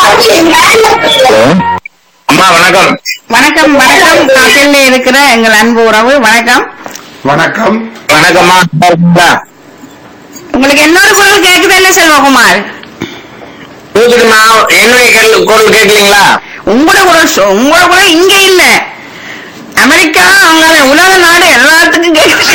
அம்மா வணக்கம் வணக்கம் வணக்கம் காட்டில் இருக்கிற எங்கள் அன்பு உறவு வணக்கம் வணக்கம் வணக்கம்மா நல்லா இருக்கீங்களா? உங்களுக்கு இன்னொரு குரல் கேக்குது என்ன செல்வகுமார் கேக்குதும்மா என்னுடைய கேள்- குரல் கேட்கலீங்களா உங்களோட குரல் சொ- உங்களோட குரல் இங்க இல்ல அமெரிக்கா அங்க உலக நாடு எல்லாத்துக்கும் கேக்குது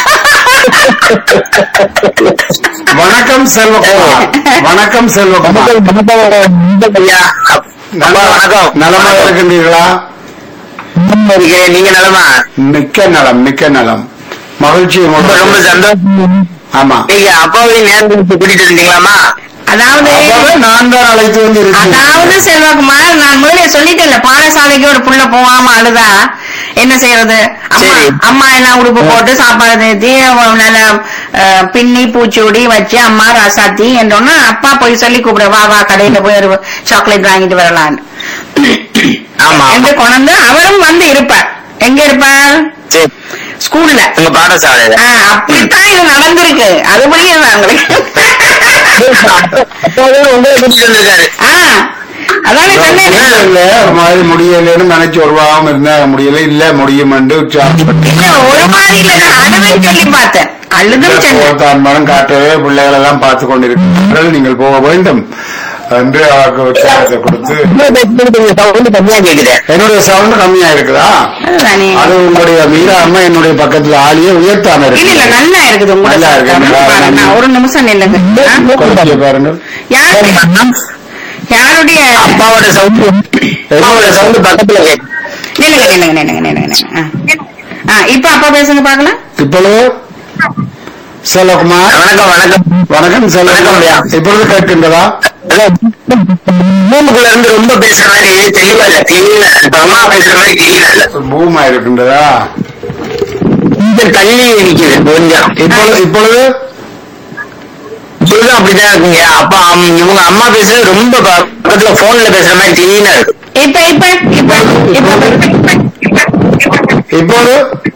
வணக்கம் செல்வகுமார் வணக்கம் செல்வகுமார் வணக்கம் ஐயா அம்மா வணக்கம் நலமாக இருக்கின்றீர்களா நலமா இருக்கேன். நீங்க நலமா மிக்க நலம் மிக்க நலம் மகிழ்ச்சி ரொம்ப ரொம்ப உங்களுக்கு. சந்தோஷம் ஆமா நீங்க அப்பாவையும் நேரம் கூட்டிட்டு இருந்தீங்களாமா அதாவது அப்பவே நான் தான் அழைத்து வந்து இருக்கேன் அதாவது செல்வகுமார் நான் முதல்ல சொல்லிட்டேன்ல பாடசாலைக்கு ஒரு புள்ள போகாம அழுதா என்ன செய்யறது அம்மா சரி. அம்மா எல்லாம் உடுப்பு போட்டு சாப்பாடு நிறுத்தி நல்ல அஹ், பின்னி பூச்சூடி வச்சு அம்மா ராசாத்தி என்றோன்னா அப்பா போய் சொல்லி கூப்பிட வா வா கடையில போய் ஒரு சாக்லேட் வாங்கிட்டு வரலான்னு ஆமா என்று கொண்டு அவரும் வந்து இருப்பார் எங்க இருப்பார் சரி ஸ்கூல்ல உங்க பாடசாலையில ஆஹ் அப்படித்தான் இது நடந்திருக்கு அது புரியுது உங்களுக்கு அப்பாவே உங்களை கூட்டிட்டு வந்திருக்காரு ஆஹ் அதானே சொன்னேன் இல்ல ஒரு மாதிரி முடியலன்னு நினைச்சு வருவாம இருந்தா முடியல இல்ல முடியும் என்று உற்சாகப்பட்டு இல்ல ஒரு மாதிரி இல்ல நான் அழுதும் சொல்லி பார்த்தேன் அழுதும் சொன்னேன் போத்தான் மனம் காட்டவே பிள்ளைகள் எல்லாம் பார்த்து கொண்டிருக்கிறார்கள் நீங்கள் போக வேண்டும் என்று அவருக்கு உற்சாகத்தை கொடுத்து சவுண்ட் கம்மியா கேக்குது என்னுடைய சவுண்ட் கம்மியா இருக்குதா அதுதானே அது உங்களுடைய மீரா அம்மா என்னுடைய பக்கத்துல ஆளியே உயர்த்தாம இல்ல இல்ல இருக்கு நல்லா இருக்குது உங்களோட நல்லா இருக்கு. சத்தம். நல்லா பாருங்க, இருக்கு. நான் ஒரு நிமிஷம் நில்லுங்க ஆ? கொஞ்சம் பாருங்கள் யாரு யாருடைய அப்பாவோட சவுண்ட் அப்பாவோட சவுண்ட் பக்கத்துல கேக்கு நில்லுங்க நில்லுங்க நில்லுங்க நில்லுங்க நில்லுங்க. ஆ. ஆ, இப்ப அப்பா பேசுங்க பாக்கலாம் இப்பொழுது செல்வகுமார் வணக்கம் வணக்கம் வணக்கம் செல்வகுமார் ஐயா. இப்பொழுது கேட்கின்றதா ரூமுக்குள்ள இருந்து ரொம்ப பேசுற மாதிரி தெளிவா இல்ல தெரியல இப்ப அம்மா பேசுற மாதிரி தெரியல இல்ல பூமா இருக்கின்றதா கொஞ்சம் தள்ளி நிக்குது கொஞ்சம் இப்பொழுது இப்பொழுது இப்பொழுதும் அப்படிதான் இருக்குங்க அப்பா அம்- இவங்க அம்மா பேசுறது ரொம்ப ப- பக்கத்துல போன்ல பேசுற மாதிரி கிளீனா இருக்கு இப்ப இப்ப இப்ப இப்ப இப்போது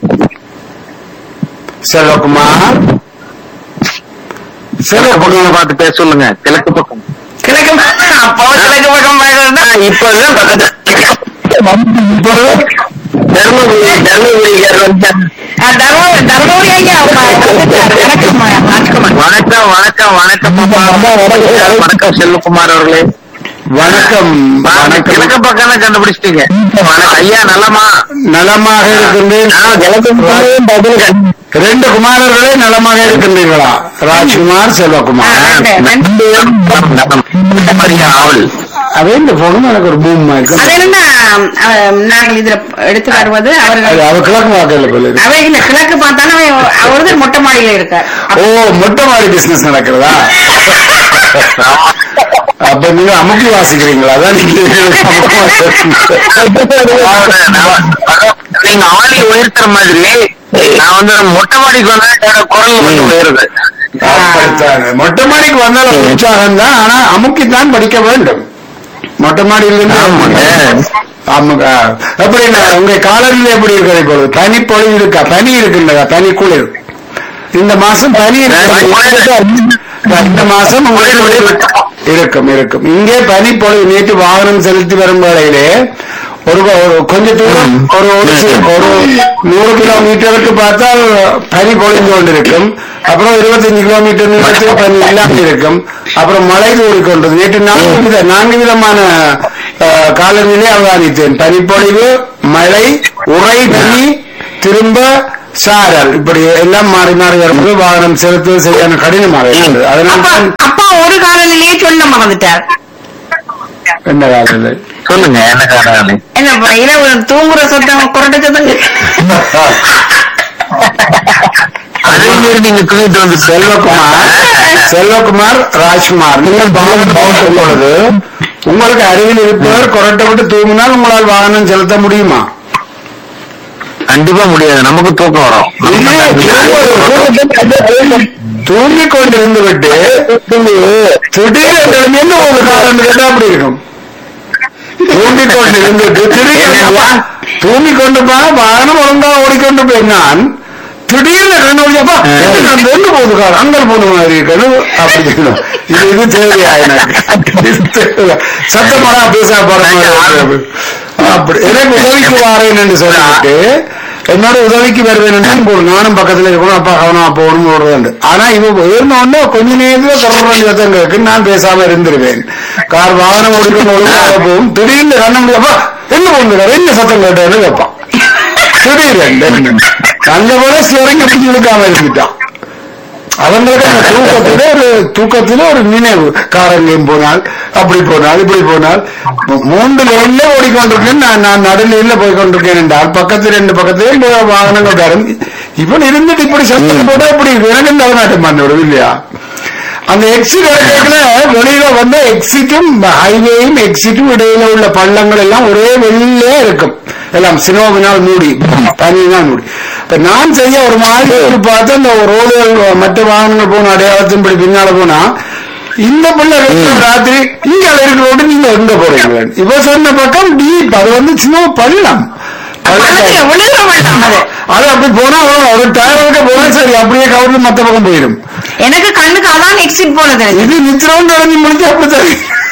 செல்வகுமார் கிழக்கு பக்கம் பார்த்து பேச சொல்லுங்க கிழக்கு பக்கம் கிழக்கு பக்கம், அப்போ கிழக்கு பக்கம் பேசுறதா இப்பதான் பக்கத்துல இப்பொழுது தர்மபுரி தர்மபுரிக்காரர் வந்துட்டாங்க. ஆ, தர்மபுரி தர்மபுரி ஐயா அப்பா வந்துட்டாரு. வணக்கம்மா, வணக்கம் வணக்கம் வணக்கம் வணக்கம் அப்பா. வணக்கம் செல்வகுமார் அவர்களே வணக்கம் வணக்கம் கிழக்கு வணக்கம் பக்கம் தான் கண்டுபிடிச்சிட்டீங்க வணக்கம் ஐயா நல்லமா நலமாக இருக்கின்றேன் நான் கிழக்கு பக்கம் பதில் கண்டு- ரெண்டு குமாரர்களே நலமாக இருக்கின்றீர்களா ராஜ்குமார் செல்வகுமார் ஆ, ரெண்டு, ரெண்டு. நலம், நலம். மரியா ஆவல் அதே இந்த பொண்ணு எனக்கு ஒரு பூமா அது இருக்கு என்ன அஹ், நாங்கள் இதுல எடுத்து வருவது அது அவர்கள் அவ கிழக்கு வாக்கல போல இருக்கு. அவை இல்ல கிழக்கு பார்த்தாலும் அவை- அவரது மொட்டை மாடியில இருக்கார் ஓ மொட்டை மாடி பிசினஸ் நடக்கிறதா அப்ப நீங்க அமுக்கி வாசிக்கிறீங்களா அதான் நீங்க அமுக்கி வாசிக்கிறீங்க. நீங்க ஆளி உயர்த்துற மாதிரி நான் வந்து மொட்டை மாடிக்கு வந்தா என்னோட குரல் வந்து உயருது அப்படித்தான். மொட்டை மாடிக்கு வந்தாலும் உற்சாகம் தான் ஆனா அமுக்கித்தான் படிக்க வேண்டும் மொட்டை மாடியிலிருந்து ஆமாங்க. அமுக எப்படி நான் உங்க காலநிலை எப்படி இருக்கிறது இப்பொழுது பனி பொழிவு இருக்கா பனி இருக்கின்றதா பனி குளிர் இந்த மாசம் பனி இருக்கு. இந்த மாசம் உங்களுக்கு இருக்கும் இருக்கும் இங்கே பனி பொழிவு நேற்று வாகனம் செலுத்தி வரும் வேளையிலே ஒரு ஒரு கொஞ்ச தூரம் ஒரு ஒரு சி- ஒரு நூறு கிலோமீட்டருக்கு பார்த்தால் பனி பொழிந்து கொண்டிருக்கும் அப்புறம் இருபத்தஞ்சு கிலோமீட்டர் நீளத்துக்கு பனி இல்லாமல் இருக்கும் அப்புறம் மழை தூறிக்கொண்டது நேற்று நான்கு வித நான்கு விதமான அஹ், காலநிலை அவதானித்தேன் பனிப்பொழிவு மழை உறை பனி திரும்ப சாரல் இப்படி எல்லாம் மாறி மாறி வரும்போது வாகனம் செலுத்துவது சரியான கடினமாக இருக்கிறது அதனால் அப்பா தான் அப்பா ஒரு காலநிலையே சொல்ல மறந்துட்டார் என்ன காலநிலை சொல்லுங்க என்ன காரணம் என்ன இப்ப இரவு தூங்குற சத்தம் குரட்ட சத்தம் கேக்குது. அதே மாதிரி நீங்க தூங்கிட்டு வந்து செல்வகுமார் செல்வகுமார் ராஜ்குமார் நீங்கள் வாகனம் ஓட்டும் பொழுது உங்களுக்கு அருகில் இருப்பவர் கொரட்டை விட்டு தூங்கினால் உங்களால் வாகனம் செலுத்த முடியுமா கண்டிப்பா முடியாது நமக்கு தூக்கம் வரும் தூங்கிக் கொண்டிருந்து விட்டு திடீரென்று எழுந்து ஒரு காலம் கேட்டா அப்படி இருக்கும் தூங்கிக் கொண்டு இருந்துட்டு திடீரென்று தூங்கிக் கொண்டு போனா வாகனம் ஒழுங்கா ஓடிக்கொண்டு போய் நான் திடீர்னு கண்ணோடியப்பா எங்க போகுது கார் அங்கே போன மாதிரி இருக்கணும் அப்படி இருக்கணும் இது இது தேவையா எனக்கு இது தேவை. சத்தமாடா பேசா பாருங்க அப்படி எனக்கு உதவிக்கு வாரேன் என்று சொல்லிட்டு என்னோட உதவிக்கு வருவேன் என்று போடும் நானும் பக்கத்துல இருக்கணும் அப்பா கவனமா போகணும் ஓடுவேன் ஆனா இவ ஏறின உடனே கொஞ்ச நேரத்துல தொடர்பு சத்தம் கேட்கு நான் பேசாம இருந்திருவேன் கார் வாகனம் ஓடிக்கொண்டு ஒழுங்காக போகும் திடீர்னு கண்ண முடியாப்பா என்ன பண்ணுறாரு என்ன சத்தம் கேட்டேன்னு கேட்பான் திடீர்னு அந்த போல சிறங்க பிடிச்சி இழுக்காம இருந்துட்டான் அவங்களுக்கு அந்த தூக்கத்தில ஒரு தூக்கத்தில ஒரு நினைவு காரங்கையும் போனால் அப்படி போனால் இப்படி போனால் மூ- மூன்று லைன்ல ஓடிக்கொண்டிருக்கேன் நான் நான் நடுநிலையில போய் கொண்டிருக்கேன் என்றால் பக்கத்து ரெண்டு பக்கத்துல ரெண்டு வாகனங்கள் தரும் இப்படி இருந்துட்டு இப்படி சத்தம் போட்டா இப்படி இருக்கு. எனக்கு இந்த அவநாட்டம் பண்ண விடும் இல்லையா அந்த எக்ஸிட் இடத்துல வெளியில வந்த எக்ஸிட்டும் ஹைவேயும் எக்ஸிட்டும் இடையில உள்ள பள்ளங்கள் எல்லாம் ஒரே வெளியிலே இருக்கும் எல்லாம் சினோவினால் மூடி பனியினால் மூடி இப்ப நான் செய்ய ஒரு மாதிரி ஒரு பார்த்து அந்த ரோடுகள் மற்ற வாகனங்கள் போன அடையாளத்தின்படி பின்னால போனா இந்த பிள்ளை ரெண்டு ராத்திரி இங்க இருக்கிற ரோடு நீங்க எங்க போறீங்க இப்ப சொன்ன பக்கம் டீப் அது வந்து சின்ன பள்ளம் பள்ளத்துல விழுக மாட்டான் அது அது அப்படி போனா ஒரு- ஒரு டயருக்கு போனா சரி அப்படியே கவர்ந்து மத்த பக்கம் போயிடும் எனக்கு கண்ணுக்கு அதான் எக்ஸிட் போல தெரியுது இது நிச்சயம் நடந்து முடிஞ்சு அப்படித்தான்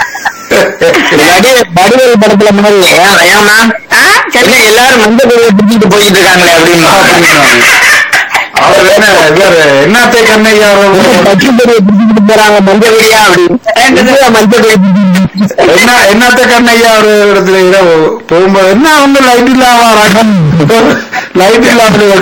வடிவேல் படத்துல மாதிரி ஏன் ஏமா ஆ, சரி. என்ன எல்லாரும் மஞ்சள் கொடியை பிடிச்சிட்டு போயிட்டு இருக்காங்களே அப்படின்னா அவர் வேற வேற என்னத்தை கண்ணையா பச்சை கொடியை பிடிச்சிட்டு போறாங்க மஞ்சள் கொடியா அப்படின்னு மஞ்சள் கொடி என்ன என்னத்த கண்ணையா ஒரு இடத்துல இரவு போகும்போது என்ன அவங்க லைட் இல்லாம வராங்க லைட் இல்லாம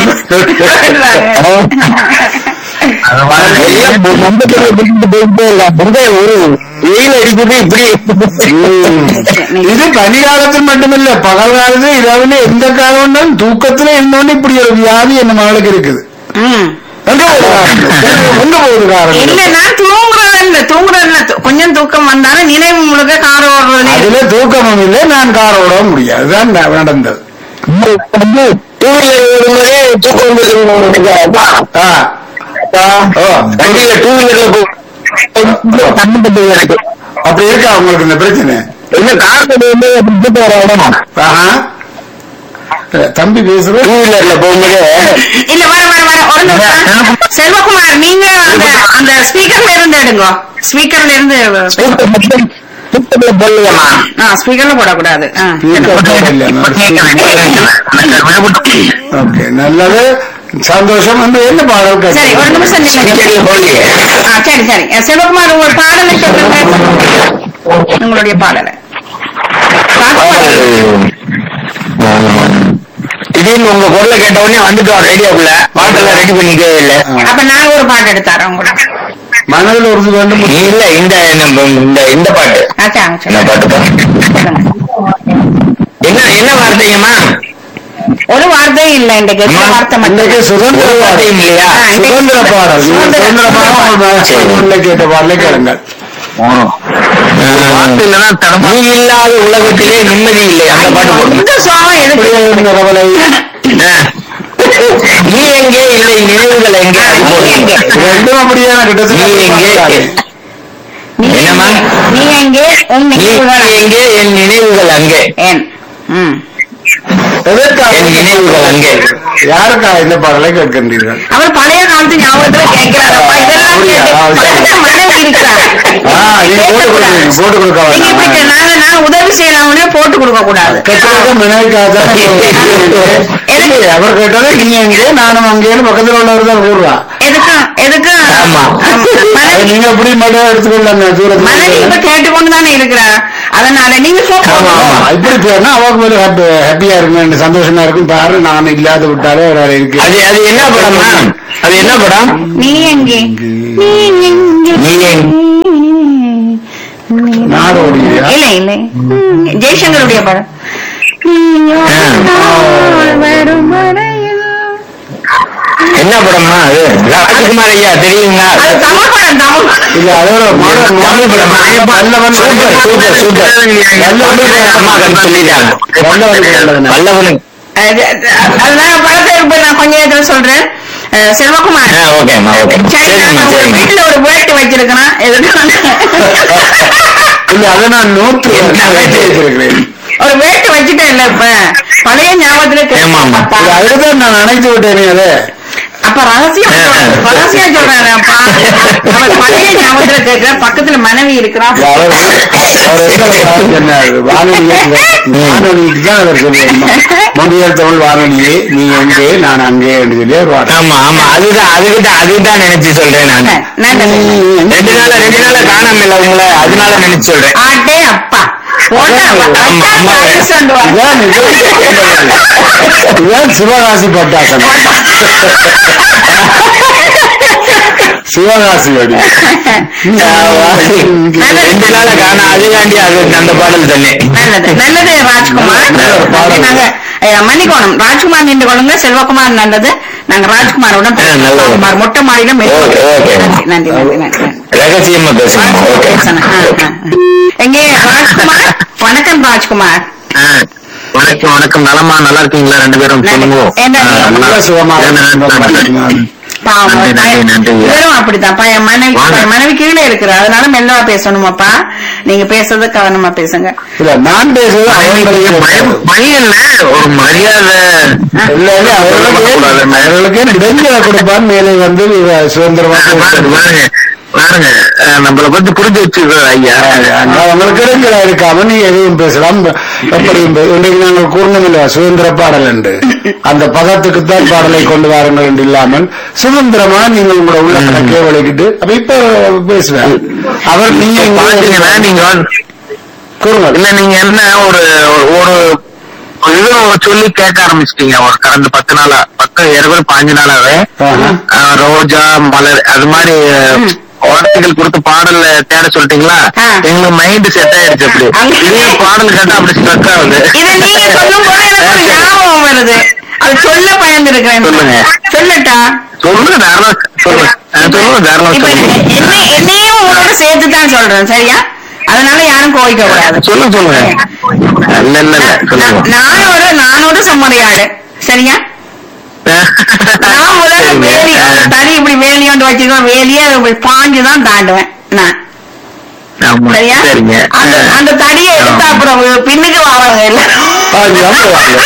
மஞ்சள் கொடியை பிடிச்சிட்டு போயிட்டே இல்ல மஞ்சள் ஒரு வெயில் அடிக்குது இப்படி இது பனி காலத்தில் மட்டுமில்ல பகல் காலத்துல இரவுல எந்த காலம் வந்தாலும் தூக்கத்துல இருந்தோன்னு இப்படி ஒரு வியாதி என்ன மகளுக்கு இருக்குது ம். எங்க போகுது காரணம்? எங்க போகுது இல்ல காரணம் நான் தூங்குறது இல்ல தூங்குறது இல்ல து- கொஞ்சம் தூக்கம் வந்தாலும் நினைவு முழுக்க கார் ஓடுறது அதுல தூக்கமும் இல்லை நான் கார் ஓட முடியாது அதுதான் ந- நடந்தது வந்து டூ வீலர் ஓடும்போதே தூக்கம் வந்து ஆ. ஓ, வண்டியில டூ வீலர்ல போ கண்ணு பட்டு எனக்கு அப்படி இருக்கா உங்களுக்கு இந்த பிரச்சனை என்ன கார் வந்து தூக்கம் வர இடம் ஆஹா. தம்பி பேசுற டூ வீலர்ல போகும்போது இல்ல வர வர வர ஒரு நிமிஷம் செல்வகுமார் நீங்க அந்த அந்த ஸ்பீக்கர்ல இருந்து எடுங்க ஸ்பீக்கர்ல இருந்து தூக்கத்துல போடலையம்மா ஆ ஸ்பீக்கர்ல போடக்கூடாது ஆ, ஓகே நல்லது சந்தோஷம் வந்து என்ன பாடல் கேட்க? சரி ஒரு நிமிஷம் நில்லுங்க. போடலையே ஆ, சரி சரி அஹ், செல்வகுமார் உங்க பாடலை சொல்லுங்க உங்களுடைய பாடலை திடீர்னு உங்க குரலை கேட்ட உடனே வந்துட்டோம் ரேடியோக்குள்ள பாட்டெல்லாம் ரெடி பண்ணிக்கவே இல்ல அப்ப நான் ஒரு பாட்டு எடுத்தாரேன் உங்களுக்கு மனதில் உறுதி வேண்டும் இல்ல இந்த நம்ம இந்த இந்த பாட்டு ஆச்சா என்ன பாட்டு பா? என்ன என்ன வார்த்தைங்கம்மா ஒரு வார்த்தையும் இல்ல இன்றைக்கு எத்தனை அம்மா, வார்த்தை இன்னைக்கு மட்டும் சுதந்திர ஒரு பாடல் வார்த்தையும் இல்லையா ஆ, இன்னைக்கு சுதந்திர பாடல் நீங்க சுதந்திர- சுதந்திர பாடல் உள்ள கேட்ட பாடலை கேளுங்கள் நீ இல்லாத உலகத்திலே நிம்மதி இல்லை அந்த பாட்டு போடுங்க இந்த சோகம் எதுக்கு இந்த கவலை ஆ. நீ எங்கே இல்லை நினைவுகள் எங்கே அது போடுங்க ரெண்டும் அப்படியான நீ எங்கே கிட்டத்தட்ட நீ என்னம்மா? நீ எங்கே உன் நீ நினைவுகள் எங்கே என் நினைவுகள் அங்கே ஏன் ம் எதற்காக என் நினைவுகள் அங்கே யாருக்கா இந்த பாடலை கேட்கின்றீர்கள் அவர் பழைய காலத்து ஞாபகத்துல கேட்கிறாரப்பா இதெல்லாம் அப்படியா? கேட்டு ஆ, சரி. பக்கத்துல மனைவி இருக்கிறார் ஆ, நீங்க போட்டு கொடுக்குறீங்க, போட்டு கொடுக்க நீங்க இப்படி வேண்டாம். கே- நாங்க நான் உதவி செய்யலாம்னே போட்டு கொடுக்க கூடாது கெட்டதுக்கு மினவுக்காகத்தான் இல்லை, அவர் கேட்டது நீ எங்கே நானும் அங்கேன்னு பக்கத்துல உள்ளவர் தான் கூறுவா எதுக்கும் எதுக்கும் ஆமா. அது மனைவி நீங்க எப்படி மட்டும் எடுத்துக்கொள்ளாங்க மனைவி இப்ப தூரத்துல கேட்டுக்கொண்டு தானே இருக்கிறா அதனால நீங்க ஆமா, ஆமா. சொல்லுங்க இப்படி போனா அவருக்கு மேல ஹாப்பியா இருக்கும் சந்தோஷமா இருக்கும் பாரு நான் இல்லாத விட்டாலே அவர் இருக்கு அது அது என்ன படம்மா அது என்ன படம் நீ எங்கே நீ எங்கே நீ எங்கே? நாடோடியா இல்ல இல்ல ஜெய்சங்கருடைய படம் நீ ஒரு நாள் வரும் வரையில். என்ன படம்மா அது ராஜகுமார் ஐயா தெரியுங்களா அது தமிழ் படம் தமிழ் படம். இல்ல அதோட மாடல் தமிழ் படமா நல்லவன் சூப்பர் சூப்பர் சூப்பர் நல்லவனுக்கு அம்மா கண்டு சொல்லிட்டாங்க நல்லவனுக்கு நல்லவன். நல்லவனுக்கு அது- அது- அதனால படத்தை இப்ப நான் கொஞ்ச நேரத்துல சொல்றேன் அஹ் செல்வகுமார் ஆ, ஓகேம்மா ஓகே சரி சரிம்மா நான் ஒரு சரிம்மா வீட்டுல ஒரு வேட்டு வச்சிருக்கிறேன் இல்ல அதை நான் நோட்டு என்ன வேட்டு? வச்சிருக்கிறேன் ஒரு வேட்டு வச்சுட்டேன் இல்ல இப்ப பழைய ஞாபகத்துல ஆமா, ஆமா. கேட்டா இல்ல, அதுதான் நான் நினைத்து விட்டேனே அதை அப்ப ரகசியம் சொல்றேன். ரகசியம் சொல்றேன் அப்பா அவர் பழைய ஞாபகத்துல கேட்கிற பக்கத்துல மனைவி இருக்கிறா அவர் அவர் எந்த சொன்னார் வானொலியை வானொலிக்கு தான் அவர் சொல்லுவார் மொழியல் தமிழ் வானொலியே நீ எங்கே நான் அங்கே என்று சொல்லி ஒரு வார்த்தை ஆமா ஆமா அதுதான் அதுக்கிட்ட அதுதான் நினைச்சு சொல்றேன் நான் நல்லது ரெண்டு நாளா ரெண்டு நாளா காணாம இல்ல உங்களை அதனால நினைச்சு சொல்றேன் ஆட்டே அப்பா போட்டா ஆமா, ஆமா. இதான் இது. இதான் சிவகாசி பட்டாசம் சிவகாசி வடி ரெண்டு நாளா காணா அதுக்காண்டி அது அந்த பாடல் தானே நல்லது நல்லது ராஜ்குமார் நல்ல பாடல். நாங்க அஹ், மன்னிக்கணும் ராஜ்குமார் நின்று கொள்ளுங்க செல்வகுமார் நல்லது நாங்க ராஜ்குமாரோட ஆ, நல்லது. ராஜ்குமார் மொட்டை மாடியில மெது- ஓகே, ஓகே. நன்றி நன்றி நன்றி நன்றி ரகசியமா பேசணும் ஓகே பேசணும். ஆ, ஆ, ஆ. எங்கே ராஜ்குமார் வணக்கம் ராஜ்குமார் ஆ, வணக்கம் வணக்கம் நலமா நல்லா இருக்கீங்களா ரெண்டு பேரும் சொல்லுங்க என்ன ஆ, நீ- நல்ல சுகமாக பாவம் நன்றி, நன்றி, நன்றி. இவரும் அப்படித்தான் பையன் மனைவி வாங்க. பையன் மனைவி கீழே இருக்கிற அதனால மெல்லவா பேசணுமாப்பா நீங்க பேசுறது கவனமா பேசுங்க இல்ல நான் பேசுறது அவங்களுடைய பயம் பயம் இல்ல ஒரு மரியாதை இல்ல இல்ல அவர்களுக்கு அவர்களுக்கு இடைஞ்சலை கொடுப்பான் மேலே வந்து இவ சுதந்திரமா பாருங்க பாருங்க பாருங்க அஹ், நம்மள பத்தி புரிஞ்சு வச்சிருக்காரு ஐயா அவங்களுக்கு இடைஞ்சலா இருக்காம நீ எதையும் பேசலாம் எப்படியும் பே- இன்றைக்கு நாங்கள் கூறணும் இல்ல சுதந்திர பாடல் என்று அந்த பதத்துக்குத்தான் பாடலை கொண்டு வாருங்கள் என்று இல்லாமல் சுதந்திரமா நீங்கள் உங்களோட உள்ள கணக்கே வழங்கிட்டு அப்ப இப்ப பேசுவேன் அவர் நீங்க பாத்தீங்கன்னா நீங்க வந்து- கூறுங்கள் இல்ல நீங்க என்ன ஒரு ஒரு இது சொல்லி கேட்க ஆரம்பிச்சிட்டீங்க ஒரு கடந்த பத்து நாளா பத்து ஏற்கனவே பாஞ்சு நாளாவே ஆஹா. அஹ், ரோஜா மலர் அது மாதிரி அஹ், வார்த்தைகள் கொடுத்து பாடல்ல தேட சொல்லிட்டீங்களா ஆ. எங்களுக்கு மைண்ட் செட் ஆயிடுச்சு அப்படி அங்க- இதே பாடல் கேட்டா அப்படி ஸ்ட்ரக் ஆகுது இதை நீங்க சொல்லும் போது எனக்கு ஒரு ஞாபகம் வருது அது சொல்ல பயந்து இருக்கிறேன் சொல்லுங்க. சொல்லட்டா சொல்லுங்க தாராளமா சொல்லுங்க அஹ், சொல்லுங்க தாராளமா இப்ப சொல்லுங்க என்ன என்னையும் உங்களோட சேர்த்து தான் சொல்றேன் சரியா அதனால யாரும் கோவிக்க கூடாது சொல்லுங்க சொல்லுங்க இல்ல இல்ல இல்ல சொல்லுங்க நான் ஒரு நான் ஒரு செம்மறியாடு சரியா நான் முதல்ல வேலி சரிங்க. தனி இப்படி வேலி கொண்டு வச்சுக்கோ வேலியே இப்படி பாஞ்சு தான் தாண்டுவேன் நான் ஆமா, சரியா சரிங்க அந்த அந்த தடியை எடுத்து அப்புறம் பின்னுக்கு வாங்க எல்லாரும் பாஞ்சு தான் போவாங்க.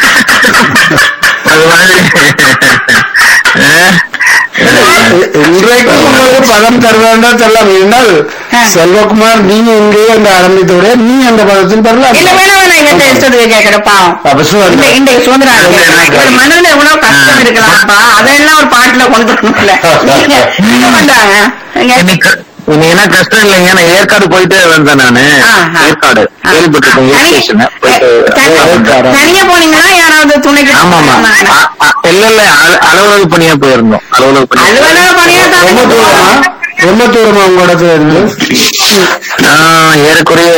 அது மாதிரி அஹ், இன்றைக்கு உங்களுக்கு பதம் தருவேண்டா தெரியலாம் என்றால் ஆ. செல்வகுமார் நீங்க இங்கே அந்த ஆரம்பித்தோட நீ அந்த பதத்தில் தரலாம் இல்ல வேணாம் வேணாம் இவன் இஷ்டத்துக்கு கேட்கணும் பாவம் அப்ப இந்த சுதந்திரம். இந்த சுதந்திரம் இருக்கு. ஒரு மனதுல எவ்வளவு கஷ்டம் இருக்கலாம்ப்பா அதெல்லாம் ஒரு பாட்டுல கொண்டு வரணும்ல நீங்க என்ன பண்றாங்க இங்க- இன்னைக்கு இன்னைக்கு என்ன கஷ்டம் இல்லைங்க நான் ஏற்காடு போயிட்டு வந்தேன் நானு ஆஹா. ஏற்காடு ஆ. கேள்விப்பட்டிருக்கேன் தனி- ஸ்டேஷன் போயிட்டு தனி- ஏற்காடு. தனியா போனீங்களா யாராவது துணைக்கு ஆமாமா வந்தாங்களா? அ- அ- இல்ல இல்ல அலு- அலுவலக பணியா போயிருந்தோம் அலுவலக பணி அலுவலக பணியா தான் ரொம்ப தூரமா ரொம்ப தூரமா உங்க இடத்துல இருந்து ஆஹ், ஏறக்குறைய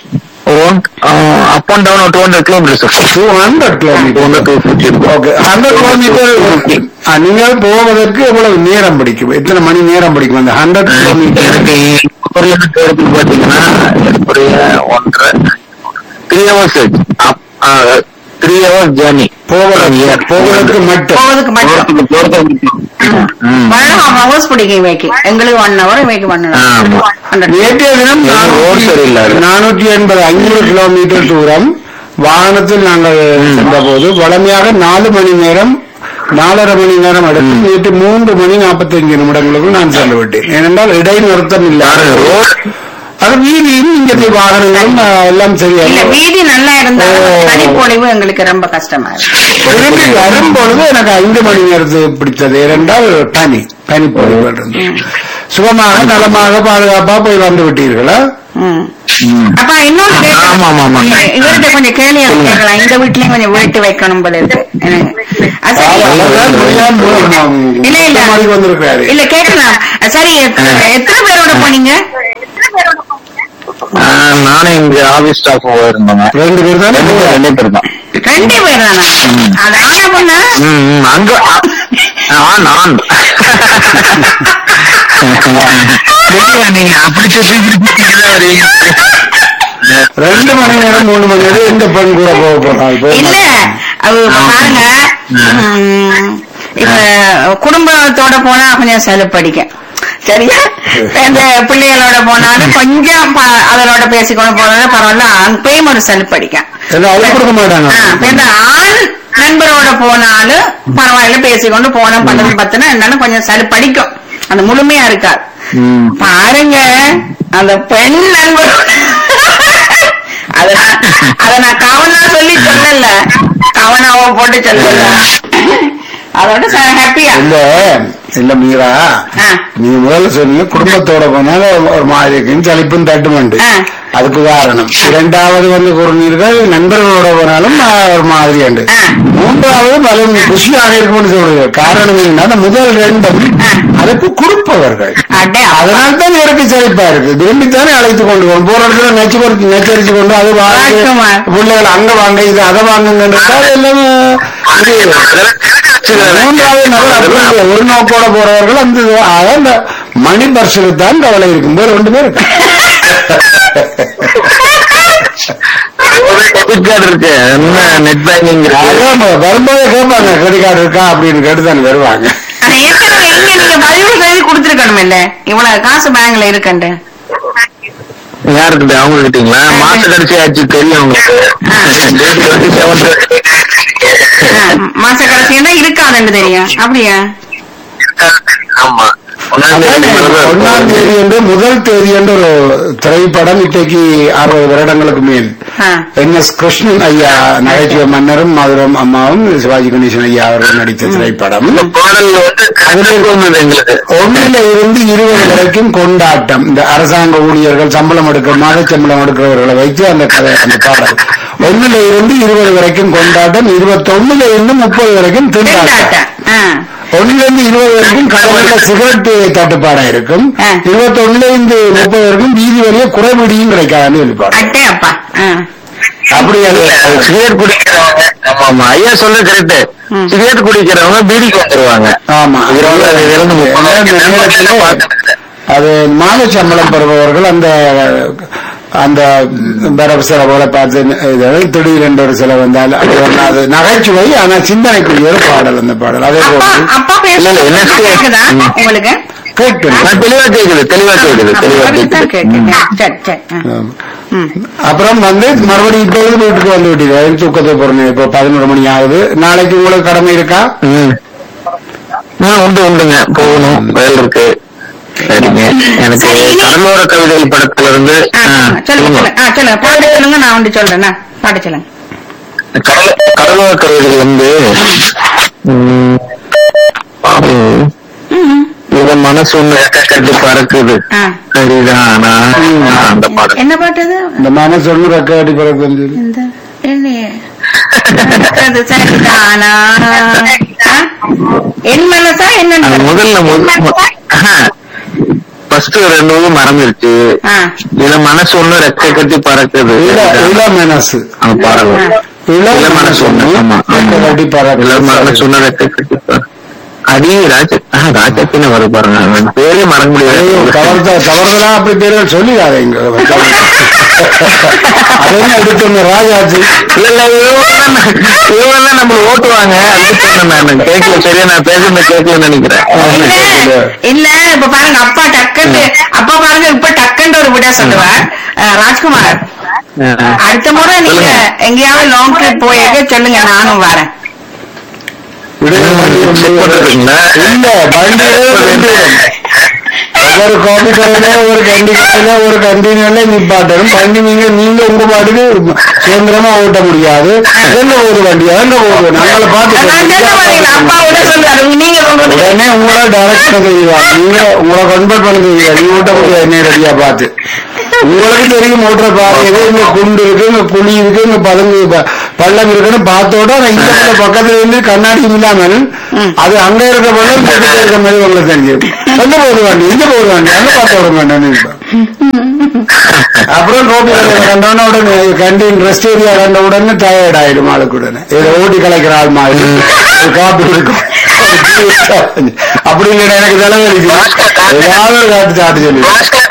up and down two hundred kilometres two hundred two kilometre hundred two fifty okay hundred kilometre நீங்கள் போவதற்கு எவ்வளவு நேரம் பிடிக்கும் எத்தனை மணி நேரம் பிடிக்கும் அந்த ஹண்ட்ரட் கிலோமீட்டர் எனக்கு ஊர்ல இருந்து போறதுக்கு பாத்தீங்கன்னா ஏறக்குறைய ஒன்றரை three hours three hours journey போவதற்கு போவதற்கு மட்டும் போவதுக்கு மட்டும் போறதுக்கு ம். ஒன் ஹவர்ஸ் பிடிக்கும் இவைக்கு எங்களுக்கு ஒன் ஹவர் இவைக்கு ஒன் ஆமா. ஹவர் நேற்றைய தினம் எனக்கு ரோடு சரியில்லை. நானூற்றி எண்பது ஐநூறு கிலோமீட்டர் தூரம் வாகனத்தில் நாங்கள் சென்ற போது வளமையாக நாலு மணி நேரம் நாலரை மணி நேரம் எடுத்து நேற்று மூன்று மணி நாற்பத்தைந்து நிமிடங்களுக்குள் நான் சென்று விட்டேன் ஏனென்றால் இடைநிறுத்தம் இல்லை பாருங்க, ரோடு அது வீதியும் இங்கே வாகனங்களும் அஹ், எல்லாம் இல்ல சரியாக வீதி நல்லா இருந்தாலும் ஓ. தனிப்பொழிவு எங்களுக்கு ரொம்ப கஷ்டமா இருக்கு திரும்பி வரும்பொழுது எனக்கு ஐந்து மணி நேரத்துக்கு பிடித்தது ஏனென்றால் பனி பனி பொழிவு சுகமாக நலமாக பாதுகாப்பா போய் வந்து விட்டீர்களா ம். அப்பா இன்னொரு கேள்வி. ஆமா, ஆமா, ஆமா. இவர்கிட்ட கொஞ்சம் கேள்வி கேட்கலாம் இந்த வீட்லயும் கொஞ்சம் வேட்டு வைக்கணும் போல இருக்கு எனக்கு. அது சரி. அவர்தான் முடியாம போய் இல்ல இல்ல மாதிரி வந்திருக்கிறாரு இல்ல கேட்கலாம் சரி எத்த- எத்தனை பேரோட போனீங்க ஆஹ், நானும் இங்க ஆபீஸ் ஸ்டாஃப் போயிருந்தோங்க ரெண்டு பேர் தான் ரெண்டு பேர் ரெண்டு பேர் தான் ரெண்டு பேர் தானா அது ஆனா பொண்ணா ம், ம், அங்க ஆ- ஆ, நான் இல்ல, நீங்க அப்படி சொல்லி இப்படிதான் வரீங்க. ரெண்டு மணி நேரம் மூணு மணி நேரம் இந்த பெண் கூட போக போறாள் போய் இல்ல அது பாருங்க ம், இப்ப குடும்பத்தோட போனா கொஞ்சம் செலுப்படிக்கும் சரியா இந்த பிள்ளைகளோட போனாலும் கொஞ்சம் ப- அதனோட பேசிக்கொண்டு போனாலும் பரவாயில்ல அங்கேயும் ஒரு செலுப்படிக்கும் எல்லாம் அது கொடுக்க மாட்டாங்க ஆ, இப்ப இந்த ஆண் நண்பரோட போனாலும் பரவாயில்ல பேசிக்கொண்டு போன பத்து பத்துனா இருந்தாலும் கொஞ்சம் சரி படிக்கும் அந்த முழுமையா இருக்காது ம். பாருங்க அந்த பெண் நண்பரோட அத நான் அத நான் கவனா சொல்லி சொல்லல கவனாவோ போட்டு சொல்லல அதோட ஹாப்பியா இல்ல இல்ல மீரா ஆ. நீ முதல்ல சொன்னீங்க குடும்பத்தோட போனாலும் ஒரு மாதிரி இருக்கும் சலிப்பும் தட்டுமண்டு ஆ. அதுக்கு காரணம் இரண்டாவது வந்து கூறினீர்கள் நண்பர்களோட போனாலும் ஆ, ஒரு மாதிரி உண்டு ஆ. மூன்றாவது பலன் குஷியாக இருக்கும்னு சொல்றீங்க காரணம் என்னன்னா அந்த முதல் ரெண்டும் அதுக்கு கொடுப்பவர்கள் அடே அதனால தான் எனக்கு செழிப்பா இருக்கு விரும்பித்தானே அழைத்து கொண்டு போகணும் போற இடத்துல நெச்சு கொடுத்து நெச்சரிச்சு கொண்டு அது வாங்க ராஜ்குமார். பிள்ளைகள் அங்க வாங்க இது அதை வாங்குங்கன்றது எல்லாமே இது மூன்றாவது நபர் அப்படி இல்லை. ஒரு நோக்கோட போறவர்கள் அந்த இது- அதான் அந்த மணி பர்சனுக்கு தான் கவலை இருக்கும் வேற ரெண்டு பேர் இருக்கு டெபிட் கார்டு இருக்கு என்ன நெட் பேங்கிங் இருக்கு அதான் வரும்போது கேட்பாங்க கிரெடிட் கார்டு இருக்கா அப்படின்னு கேட்டு தான் வருவாங்க ஆனா ஏற்கனவே இங்க நீங்க பதிவு செய்து கொடுத்துருக்கணும் இல்ல இவ்வளவு காசு பேங்க்ல இருக்குன்ட்டு யாருக்கிட்ட அவங்க கிட்டீங்களா மாச கடைசி ஆச்சு தெரியும் உங்களுக்கு ஆ, மாச கடைசியா இருக்காதுன்னு தெரியும் அப்படியா ஆமா ஒண்ணாம் தேதி மேலதான் ஒன்னாம் தேதி இருக்கும். என்று முதல் தேதி என்று ஒரு திரைப்படம் இன்றைக்கு அறுபது வருடங்களுக்கு மேல் ஆ. என் எஸ் கிருஷ்ணன் ஐயா நகைச்சுவை மன்னரும் மதுரம் அம்மாவும் சிவாஜி கணேசன் ஐயா அவர்கள் நடித்த திரைப்படம் இந்த பாடல் வந்து கண்ணுக்கு வந்தது எங்களுக்கு ஒன்றில இருந்து இருபது வரைக்கும் கொண்டாட்டம் இந்த அரசாங்க ஊழியர்கள் சம்பளம் எடுக்க மாத சம்பளம் எடுக்கிறவர்களை வைத்து அந்த கதை அந்த பாடல் ஒண்ணுல இருந்து இருபது வரைக்கும் கொண்டாட்டம் இருபத்தொன்னுல இருந்து முப்பது வரைக்கும் திண்டாட்டம் திண்டாட்டம் ஆ. ஒண்ணுல இருந்து இருபது வரைக்கும் கடவுள சிகரெட் தட்டுப்பாடா இருக்கும் ஆ. இருபத்தொன்னுல இருந்து முப்பது வரைக்கும் வீதி வழியே குறைபிடியும் கிடைக்காதுன்னு இருப்பாங்க அட்டே அப்பா ஆ. அப்படி அது சிகரெட் குடிக்கிறவங்க ஆமா ஆமா ஐயா சொல்றது கரெக்ட் ம். சிகரெட் குடிக்கிறவங்க பீடிக்கு வந்துருவாங்க ஆமா இதனால இது இருந்து முப்பது அந்த வருஷம் நேரத்துல பார்த்துட்டு அது மாத சம்பளம் பெறுபவர்கள் அந்த அந்த வேற சில போல பார்த்து இது திடீரென்று ஒரு சில வந்தால் அது வந்து அது நகைச்சுவை ஆனா சிந்தனைக்குரிய ஒரு பாடல் அந்த பாடல் அதே அப்பா போல அப்பா இல்ல, இல்ல, என்ன பேசுறது செய்ய- கேக்குதா ம். உங்களுக்கு கேட்டு நான் தெளிவா கேக்குது தெளிவா கேக்குது தெளிவா அப்படித்தான் கேக்குது கேக்குது சரி சரி ஆ. ம். அப்புறம் வந்து மறுபடியும் இப்பொழுது வீட்டுக்கு வந்து விட்டீங்க தூக்கத்தை போறேன் இப்போ பதினோரு மணி ஆகுது நாளைக்கு உங்களுக்கு கடமை இருக்கா ம். ஆ, உண்டு உண்டுங்க போகணும் வேலை இருக்கு சரிங்க எனக்கு சரி, இனி- கடலோர கவிதைகள் படத்துல இருந்து ஆ, ஆ, சொல்லுங்க சொல்லுங்க. சொல்லுங்க ஆ சொல்லுங்க பாட்டு சொல்லுங்க நான் வந்து சொல்றேன் ஆ, பாட்டு சொல்லுங்க கடல- கடலோர கவிதைகள் வந்து ம், ம், ம். இவன் மனசு ஒண்ணு கட்டி பறக்குது ஆ. சரிதானா ஆ, அந்த பாடல் என்ன பாட்டு அது இந்த மனசு ஒண்ணு ரெக்கார்டி பிறகு வந்து இந்த இல்லையே அது சரிதானா ஆ? என் மனசா அது என்ன முதல்ல ஃபர்ஸ்ட் ரெண்டு ஊர் மறந்துருச்சு ஆ இதுல மனசு ஒண்ணு ரெக்கை கட்டி பறக்குது இள இள மனசு அந்த பாடல் இள இள மனசு ஒண்ணு ஆமா ஆமா. ரெக்கார்டி பறக்குது. இள மனசு ஒண்ணு ரெக்கை கட்டி பறக்குது. அடி ராஜ ராஜத்தின வர பாருங்க அவன் பேரே மறக்க ஐயோ, முடியாது தவறுதா தவறுதலா அப்படி பேர் சொல்லிடாத இங்க அதெல்லாம் எடுத்து ராஜாஜி இல்ல இல்ல இவங்க நம்ம ஓட்டுவாங்க அதுக்கு சொன்னேன் நான் கேட்கல சரியா நான் பேசுறது கேட்கலன்னு நினைக்கிறேன் இல்ல, இல்ல இப்ப பாருங்க அப்பா டக்குன்னு அப்பா பாருங்க இப்ப டக்குன்னு ஒரு விட சொல்லுவார் அஹ், ராஜ்குமார் அடுத்த முறை நீங்க சொல்லுங்க. எங்கேயாவது லாங் ட்ரிப் போயிருக்க சொல்லுங்க நானும் வரேன் விடுதலை வண்டி ரொம்ப செக் பண்றீங்களா இல்ல வண்டியிலே ரெண்டு பேரும். ஒவ்வொரு காபி கடையில ஒரு கண்டி கடையில ஒரு கண்டினியூல நிப்பாட்டணும் வண்டி நீங்க நீங்க உங்க பாட்டுக்கு சுதந்திரமா ஓட்ட முடியாது எங்க ஒரு வண்டி எங்க போகுது நாங்கள நான் சொன்ன மாதிரி அப்பா விட பார்த்து சொல்லுவாரு நீங்க சொல்றது உடனே உங்களை டைரக்ட் பண்ண தெரியுவாங்க நீங்க உங்களை கன்வெர்ட் பண்ண தெரியாது நீ ஓட்ட முடியாது என்ன ரெடியா பார்த்து உங்களுக்கு தெரியும் ஓட்டுற பாருங்க இங்க குண்டு இருக்கு இங்க குழி இருக்கு இங்க பதங்கு ப- பள்ளம் இருக்குன்னு பார்த்தோட ஆனா இந்த பக்கம் பக்கத்துல இருந்து கண்ணாடி இல்லாமல் அது அங்க இருக்க பள்ளம் இங்க இருக்க மாதிரி உங்களுக்கு தெரிஞ்சிருக்கும் எங்க போகுது வண்டி இங்க போகுது வண்டி அங்க பார்த்து விட மாட்டேன்னு அப்புறம் கோபி கடையில கண்டோன உடனே கண்டின் ரெஸ்ட் ஏரியா கண்ட உடனே டயர்ட் ஆயிடும் ஆளுக்கு உடனே இதை ஓட்டி கலைக்கிற ஆள் மாதிரி ஒரு காப்பி இருக்கும் அப்படி இல்லைன்னா எனக்கு தலைவலிக்கு ஏதாவது ஒரு காட்டு சாட்டு சொல்லி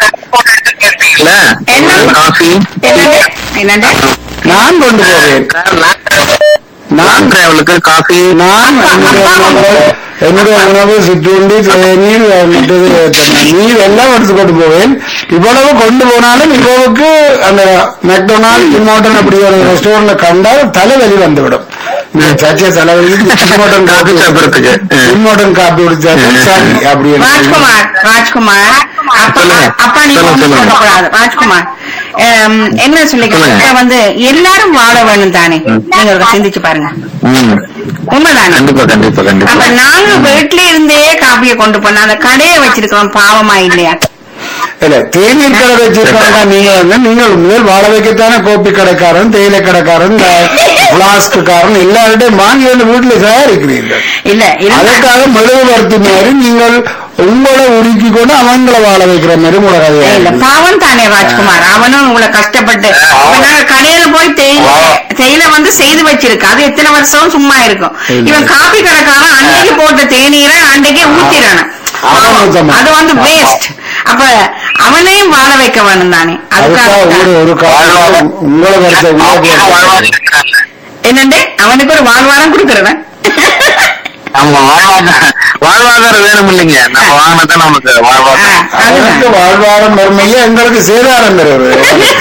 என்ன? காஃபி என்னது என்னது நான் கொண்டு போவேன் நான் டிராவலுக்கு காஃபி நான் என்னுடைய உணவு என்னுடைய உணவு சிற்றுண்டி நீர் மற்றது நீர் எல்லாம் எடுத்து கொண்டு போவேன் இவ்வளவு கொண்டு போனாலும் இவ்வளவுக்கு அந்த மெக்டொனால்ட் இம்மோட்டன் அப்படி ஒரு ரெஸ்டாரண்ட்ல கண்டால் தலைவலி வந்துவிடும் இந்த சர்ச்சை தலைவலி பின்மோட்டன் காபி காப்பி சாப்பிடறதுக்கு பின்மோட்டன் காப்பி குடிச்சாச்சு சரி அப்படி ராஜ்குமார் ராஜ்குமார் அப்பா சொல்லுங்க. அப்பா நீங்க சொல்லுங்க, ஒண்ணும் சொல்லுங்க. சொல்லக்கூடாது ராஜ்குமார் ஆம், என்ன சொல்லிக்கிறேன் சொல்லுங்க. இப்ப வந்து எல்லாரும் வாழ வேணும் தானே நீங்க ஒரு சிந்திச்சு பாருங்க ம். உண்மைதானே கண்டிப்பா கண்டிப்பா கண்டிப்பா அப்ப நாங்க வீட்ல இருந்தே காப்பியை கொண்டு போன அந்த கடையை வச்சிருக்கிறோம் பாவமா இல்லையா இல்ல தேநீர் கடை வச்சிருக்காங்க நீங்க வந்து நீங்கள் முதல் வாழ வைக்கத்தானே கோப்பி கடைக்காரன் தேயிலை கடைக்காரன் பிளாஸ்டுக்காரன் எல்லார்டையும் வாங்கி வந்து வீட்டுல தயாரிக்கிறீர்கள் இல்ல இருந்தா- அதற்காக மெழுகுபடுத்தி மாதிரி நீங்கள் உங்களை உருக்கி கொண்டு அவங்களை வாழ வைக்கிற மாதிரி உங்களோட இல்ல கதையா பாவம் தானே ராஜ்குமார் அவனும் உங்களை கஷ்டப்பட்டு இப்ப நாங்க கடையில போய் தேயிலை தேயிலை வந்து செய்து வச்சிருக்கு அது எத்தனை வருஷம் சும்மா இருக்கும் இல்ல. இவன் காபி கடைக்காரன் அன்னைக்கு போட்ட தேநீரை அன்னைக்கே ஊத்திடணும் அவன் ஊத்தணும். அது வந்து வேஸ்ட் அப்ப அவனையும் வாழ வைக்க வேணும் தானே அதுக்காக ஒரு அதுக்காக ஒரு காலம் உங்களை வருத்த உங்களை என்னண்டு அவனுக்கு ஒரு வாழ்வாரம் கொடுக்கறவன் நம்ம வாழ்வாதாரம் வாழ்வாதாரம் வேணும் இல்லைங்க நம்ம வாங்கினதான் நமக்கு வாழ்வாதாரம் அவனுக்கு வாழ்வாரம் வறுமையே எங்களுக்கு சேதாரம் பெறுவது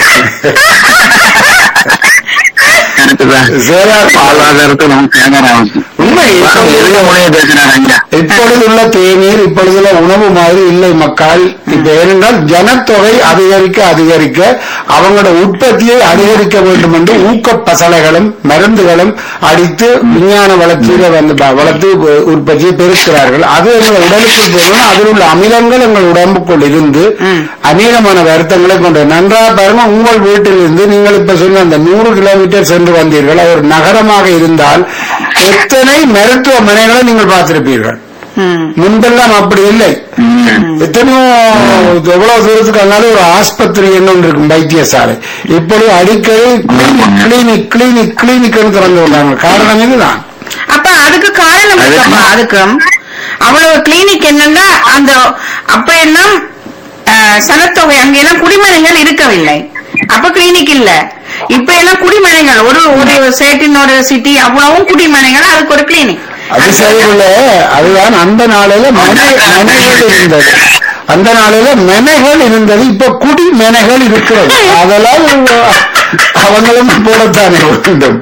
கரெக்டுதான் சேதாரம் வாழ்வாதாரத்துக்கு நமக்கு சேதாரம் உண்மை எதுக்கு முனைய பேசுறாங்க ஐயா இப்பொழுது உள்ள தேநீர் இப்பொழுதுள்ள உணவு மாதிரி இல்லை மக்கள் இப்ப ஏனென்றால் ஜனத்தொகை அதிகரிக்க அதிகரிக்க அவங்களோட உற்பத்தியை அதிகரிக்க வேண்டும் என்று ஊக்க பசலைகளும் மருந்துகளும் அடித்து விஞ்ஞான வளர்ச்சியில வந்து ப- வளர்த்து உ- உற்பத்தியை பெருக்கிறார்கள் அது எங்கள் உடலுக்குள் போகணும் அதில் உள்ள அமிலங்கள் எங்கள் உடம்புக்குள் இருந்து ம். அநேகமான வருத்தங்களை கொண்டு நன்றாக பாருங்க உங்கள் வீட்டில் இருந்து நீங்கள் இப்ப சொன்ன அந்த நூறு கிலோமீட்டர் சென்று வந்தீர்கள் அது ஒரு நகரமாக இருந்தால் எத்தனை மருத்துவமனைகளை நீங்கள் பார்த்திருப்பீர்கள் ம். முன்பெல்லாம் அப்படி இல்லை எத்தனையோ எவ்வளவு தூரத்துக்கு அதனால ஒரு ஆஸ்பத்திரி என்ன ஒன்று இருக்கும் வைத்தியசாலை இப்பொழுது அடிக்கடி கிளினிக் கிளினிக் கிளினிக் திறந்து விடுறாங்க காரணம் இதுதான் அப்ப அதுக்கு காரணம் இருக்குப்பா அதுக்கும் அவ்வளவு கிளினிக் என்னன்னா அந்த அப்ப எல்லாம் அஹ், சனத்தொகை அங்கெல்லாம் குடிமனைகள் இருக்கவில்லை அப்ப கிளினிக் இல்ல இப்ப எல்லாம் குடிமனைகள் ஒரு ஒரு ஸ்டேட்டின் ஒரு சிட்டி அவ்வளவும் குடிமனைகள் அதுக்கு ஒரு கிளினிக் அது சரியில்ல அதுதான் அந்த நாளில மனை மனைகள் இருந்தது அந்த நாளில மெனைகள் இருந்தது இப்ப குடி மெனைகள் இருக்கிறது அதெல்லாம் அவங்களும் போலத்தானே வேண்டும்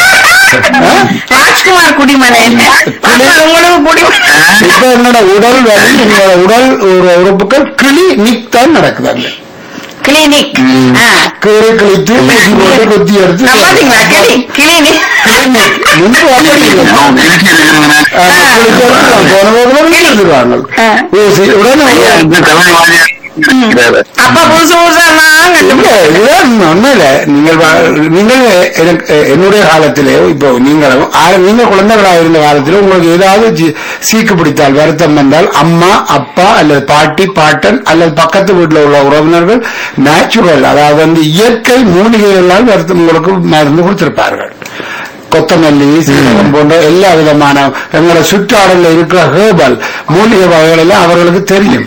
ராஜ்குமார் குடிமனை அப்ப உங்களுக்கு குடிமனை இப்ப என்னோட உடல் வலி என்னோட உடல் ஒரு உறுப்புகள் கிளினிக் தான் நடக்குது அங்க கிளினிக் கீரை கிழித்து ஊசி போட்டு குத்தி எடுத்து பாத்தீங்களா கிளி கிளினிக் கிளினிக் முன்பு அப்படி இல்லை அவங்க வீட்டுல இருக்கிறவங்க ஆமா, குளிச்சு எடுத்துருவாங்க. போன போக்குல வீட்டுல எடுத்துருவாங்க. ஆ. ஊசி உடனே ஐயா, இந்த தலைமை வாரியா இருக்கிறாரு. அப்ப புதுசு புதுசெல்லாம் இல்ல, இதுதான் உண்மையில நீங்கள் வா- நீங்கள் எனக்கு என்னுடைய காலத்திலே இப்போ நீங்களும் ஆ- நீங்க குழந்தைகளா இருந்த காலத்திலே உங்களுக்கு ஏதாவது ஜி- சீக்கு பிடித்தால் வருத்தம் வந்தால் அம்மா அப்பா அல்லது பாட்டி பாட்டன் அல்லது பக்கத்து வீட்டில் உள்ள உறவினர்கள் நேச்சுரல் அதாவது வந்து இயற்கை மூலிகைகளால் வருத்தம் உங்களுக்கு மருந்து கொடுத்திருப்பார்கள் கொத்தமல்லி சீரகம் போன்ற எல்லா விதமான எங்களை சுற்றாடல இருக்கிற ஹேர்பல் மூலிகை வகைகள் எல்லாம் அவர்களுக்கு தெரியும்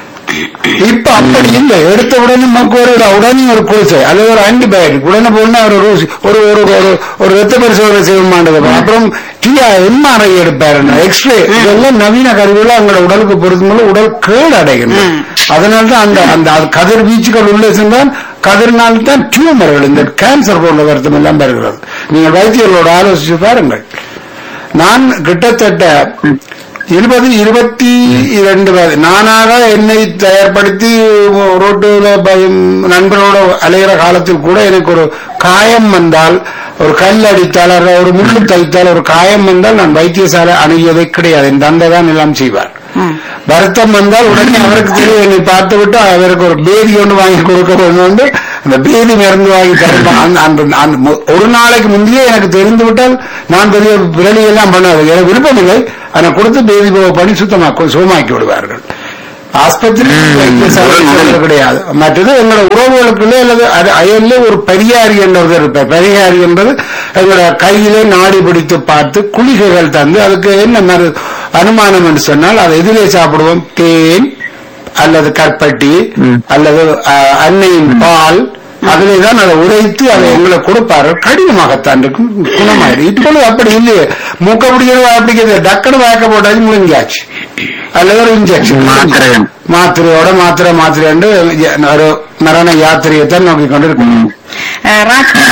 இப்ப அப்படி இல்லை எடுத்த உடனே நமக்கு ஒரு உடனே ஒரு குளிசை அல்லது ஒரு ஆன்டிபயோட்டிக் உடனே போனா ஒரு ரோசி ஒரு ஒரு ஒரு ஒரு ரத்த பரிசோதனை செய்ய மாட்டது அப்புறம் டிஆ எம்ஆர்ஐ எடுப்பாரு எக்ஸ்ரே இதெல்லாம் நவீன கருவிகள் அவங்களோட உடலுக்கு பொறுத்தும்போது உடல் கேடு அடைகின்றன அதனால்தான் அந்த அந்த அது கதிர் வீச்சுகள் உள்ளே சென்றால் கதிரினால் தான் டியூமர்கள் இந்த கேன்சர் போன்ற வருத்தம் எல்லாம் பெறுகிறது நீங்கள் வைத்தியர்களோட ஆலோசிச்சு பாருங்கள் நான் கிட்டத்தட்ட இருபது இருபத்தி இரண்டு வயது நானாக என்னை தயார்படுத்தி ரோட்டுல ப- நண்பரோட அலைகிற காலத்தில் கூட எனக்கு ஒரு காயம் வந்தால் ஒரு கல் அடித்தால் அல்லது ஒரு முள்ளு தைத்தால் ஒரு காயம் வந்தால் நான் வைத்தியசாலை அணுகியதே கிடையாது என் தந்தை தான் எல்லாம் செய்வார் வருத்தம் வந்தால் உடனே அவருக்கு தெரியும் என்னை பார்த்து விட்டு அவருக்கு ஒரு பேதி ஒன்று வாங்கி கொடுக்க வேண்டும் அந்த பேதி மருந்து வாங்கி தருவான் அந்த- அந்த அந்த மு- ஒரு நாளைக்கு முந்தையே எனக்கு தெரிந்து விட்டால் நான் பெரிய விரலி எல்லாம் பண்ணாது எனக்கு விருப்பமில்லை ஆனால் கொடுத்து பேதி போ- பண்ணி சுத்தமாக்கி சுகமாக்கி விடுவார்கள் ஆஸ்பத்திரி வைத்தியசாலை செல்வது கிடையாது மற்றது எங்களோட உறவுகளுக்குள்ளே அல்லது அது அயல்ல ஒரு பரிகாரி என்றவர் இருப்பார் பரிகாரி என்பது எங்களோட கையிலே நாடி பிடித்து பார்த்து குளிகைகள் தந்து அதுக்கு என்ன மரு அனுமானம் என்று சொன்னால் அதை எதிலே சாப்பிடுவோம் தேன் அல்லது கற்பட்டி அல்லது அஹ், அன்னையின் பால் அதிலே தான் அதை உரைத்து அதை எங்களை கொடுப்பார்கள் கடினமாகத்தான் இருக்கும் குணமாயிடும் இப்பொழுது அப்படி இல்லையே மூக்க பிடிக்கிறது அப்படிங்கிறது டக்குனு வாக்க போட்டாச்சு முழுங்கியாச்சு அல்லது ஒரு இன்ஜெக்ஷன் மாத்திரை. மாத்திரையோட மாத்திரை மாத்திரை ஒரு மரண யாத்திரையை தான் நோக்கி கொண்டு இருக்கணும் அஹ் ராஜ்குமார்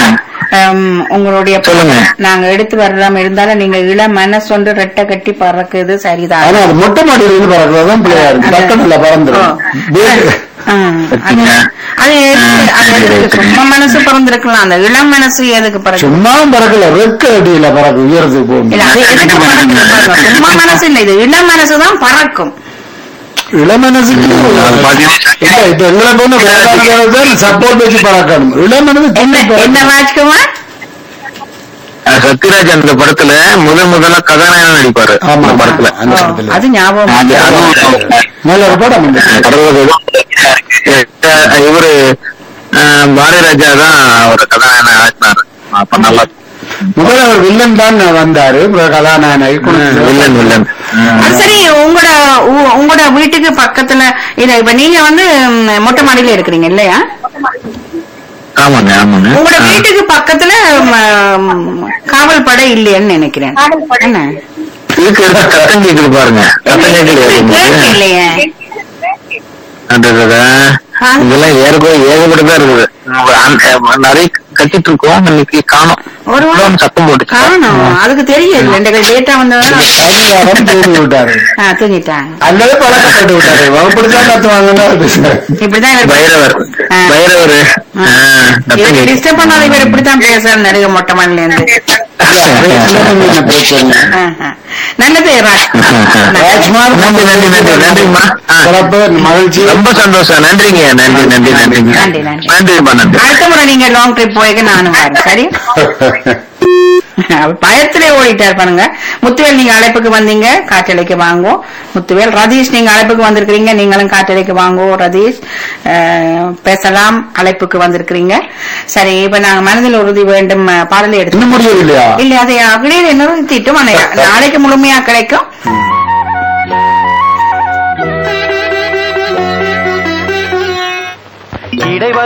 ஹம், உங்களுடைய சொல்லுங்க. நாங்க எடுத்து வரலாம் இருந்தாலும் நீங்க இள மனசொன்று ரெட்டை கட்டி பறக்குது சரிதான் ஆனா அது மொட்டை மாடியில இருந்து பறக்கிறதுதான் பிள்ளையா இருக்கு பக்கத்துல பறந்துடும் ஓ. வீட்டு- ஆ, அது அது எதுக்கு- அது எதுக்கு? சும்மா மனசு பிறந்திருக்கலாம் அந்த இளம் மனசு எதுக்கு பிறகு சும்மா பறக்கல ரெக்க அடியில பறக்கும் உயரத்துக்கு போகும் இல்ல அது எதுக்கு பறக்குது பாருங்க. சும்மா மனசு இல்ல இது இளம் மனசு தான் பறக்கும் இளமனசுக்கு அது பாத்தீங்கன்னா இல்ல இப்ப எங்களை போன சப்போர்ட் வச்சு பறக்கணும் இளமனது என்ன சின்ன என்ன பறக்கும். ராஜ்குமார் அஹ் சத்யராஜ் அந்த படத்துல முதல் முதல்ல கதாநாயகன் நடிப்பாரு ஆமா அந்த படத்துல அந்த ஓ, படத்துல அது ஞாபகம் அது அதுவும் நல்ல ஒரு படம் இந்த கடவுள் ஏதோ, அஹ் இவரு அஹ் பாரதி ராஜா தான் ஒரு கதாநாயகன் ஆக்கினாரு அப்ப நல்லா முதல்ல அவர் வில்லன் தான் வந்தாரு அப்புறம் கதாநாயகனாகி குணச்சித்திர- வில்லன் வில்லன் அது சரி உங்களோட உ- உங்களோட வீட்டுக்கு பக்கத்துல இல்ல இப்ப நீங்க வந்து ம், மொட்டை மாடியில இருக்கிறீங்க இல்லையா ஆமாங்க ஆமாங்க உங்களோட ஆ. வீட்டுக்கு பக்கத்துல ம், காவல் படை இல்லையன்னு நினைக்கிறேன் என்ன இதுக்கு இருக்க சத்தம் கேக்குது பாருங்க சத்தம் கேட்கலையா கேட்க உங்களுக்கு? இல்லையே அடடடா. இதெல்லாம் ஏறக்கோ ஏகப்பட்டதா இருக்குது அந்த- நிறைய கட்டிட்டு இருக்கோம் இன்னைக்கு காணும் ஒரு வாரம் சத்தம் போட்டு காணும் அதுக்கு தெரியும் ரெண்டு லேட்டா வந்தவங்க அதிகாரம் தூண்டி விட்டாரு தூங்கிட்டாங்க அல்லது பழக்கப்பட்டு விட்டாரு வகுப்படுத்தான் கத்துவாங்கன்னா இப்படிதான் இவர் பைரவர் ஆ. பைரவர் ஆ, சத்தம் இவருக்கு கேக்குது. டிஸ்டர்ப் பண்ணாத இவர் இப்படித்தான் பேசுறாரு நடிகை மொட்டை மாடில இருந்து பிரச்சனை ஆஹா. நல்லது ராஜ் ராஜ்குமார் நன்றி நன்றி நன்றி நன்றிம்மா ஆ. சிறப்பு மகிழ்ச்சி ரொம்ப சந்தோஷம் நன்றிங்க நன்றி நன்றி நன்றிங்க நன்றி, நன்றி. நன்றிம்மா நன்றி அடுத்த முறை நீங்க லாங் ட்ரிப் போய்க்க நானும் வரேன் சரி அவர் பயத்திலே ஓடிட்டார் பாருங்க முத்துவேல் நீங்க அழைப்புக்கு வந்தீங்க காற்றலைக்கு வாங்குவோம் முத்துவேல் ரதீஷ் நீங்க அழைப்புக்கு வந்திருக்கிறீங்க நீங்களும் காற்றலைக்கு வாங்குவோம் ரதீஷ் அஹ், பேசலாம் அழைப்புக்கு வந்திருக்கிறீங்க சரி இப்ப நாங்க மனதில் உறுதி வேண்டும் அஹ், பாடலை எடுத்து இன்னும் முடியவில்லையா இல்ல அதை அப்படியே நிறுத்திட்டோம் ஆனா நாளைக்கு முழுமையா கிடைக்கும் இடைவ